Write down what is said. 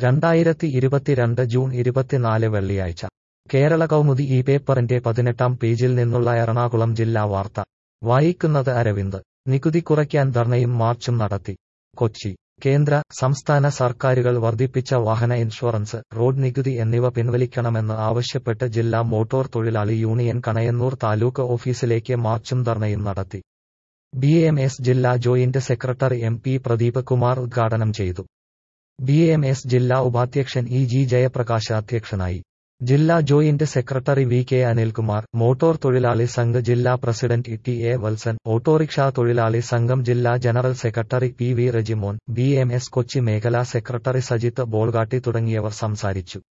രണ്ടായിരത്തി ഇരുപത്തിരണ്ട് ജൂൺ ഇരുപത്തിനാല് വെള്ളിയാഴ്ച കേരള കൗമുദി ഈ പേപ്പറിന്റെ പതിനെട്ടാം പേജിൽ നിന്നുള്ള എറണാകുളം ജില്ലാ വാർത്ത വായിക്കുന്നത് അരവിന്ദ് നികുതി കുറയ്ക്കാൻ ധർണയും മാർച്ചും നടത്തി കൊച്ചി കേന്ദ്ര സംസ്ഥാന സർക്കാരുകൾ വർദ്ധിപ്പിച്ച വാഹന ഇൻഷുറൻസ് റോഡ് നികുതി എന്നിവ പിൻവലിക്കണമെന്ന് ആവശ്യപ്പെട്ട് ജില്ലാ മോട്ടോർ തൊഴിലാളി യൂണിയൻ കണയന്നൂർ താലൂക്ക് ഓഫീസിലേക്ക് മാർച്ചും ധർണയും നടത്തി ബി എം എസ് ജില്ലാ joint secretary M P Pradeep Kumar ഉദ്ഘാടനം ചെയ്തു ബി എം എസ് ജില്ലാ ഉപാധ്യക്ഷൻ ഇ ജി ജയപ്രകാശ് അധ്യക്ഷനായി ജില്ലാ joint secretary V K Anilkumar motor തൊഴിലാളി സംഘ് ജില്ലാ president T A Valsan autorickshaw തൊഴിലാളി സംഘം ജില്ലാ general secretary P V Rejimon B M S Kochi മേഖലാ സെക്രട്ടറി സജിത്ത് ബോൾഗാട്ടി തുടങ്ങിയവർ സംസാരിച്ചു